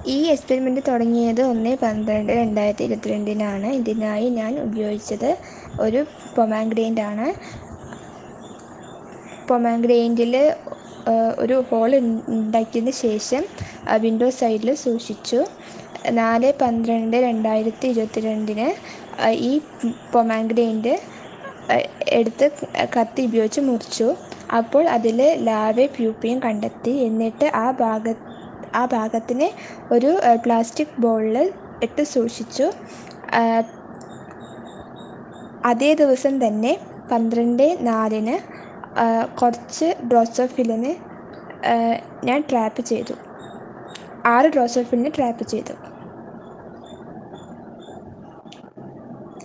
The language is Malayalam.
ഈ എക്സ്പെരിമെൻ്റ് തുടങ്ങിയത് ഒന്ന് പന്ത്രണ്ട് രണ്ടായിരത്തി ഇരുപത്തിരണ്ടിനാണ് ഇതിനായി ഞാൻ ഉപയോഗിച്ചത് ഒരു പൊമാഗ്രേൻ്റ് ആണ് പൊമാഗ്രേൻറ്റിൽ ഒരു ഹോൾ ഉണ്ടാക്കിയതിന് ശേഷം വിൻഡോ സൈഡിൽ സൂക്ഷിച്ചു നാല് പന്ത്രണ്ട് രണ്ടായിരത്തി ഇരുപത്തിരണ്ടിന് ഈ പൊമാഗ്രേൻറ്റ് എടുത്ത് കത്തി ഉപയോഗിച്ച് മുറിച്ചു അപ്പോൾ അതിൽ ലാവയും പ്യൂപ്പയും കണ്ടെത്തി എന്നിട്ട് ആ ഭാഗ ആ ഭാഗത്തിന് ഒരു പ്ലാസ്റ്റിക് ബൗളിൽ ഇട്ട് സൂക്ഷിച്ചു അതേ ദിവസം തന്നെ പന്ത്രണ്ട് നാലിന് കുറച്ച് ഡ്രോസോഫിലിന് ഞാൻ ട്രാപ്പ് ചെയ്തു ആറ് ഡ്രോസോഫിലിന് ട്രാപ്പ് ചെയ്തു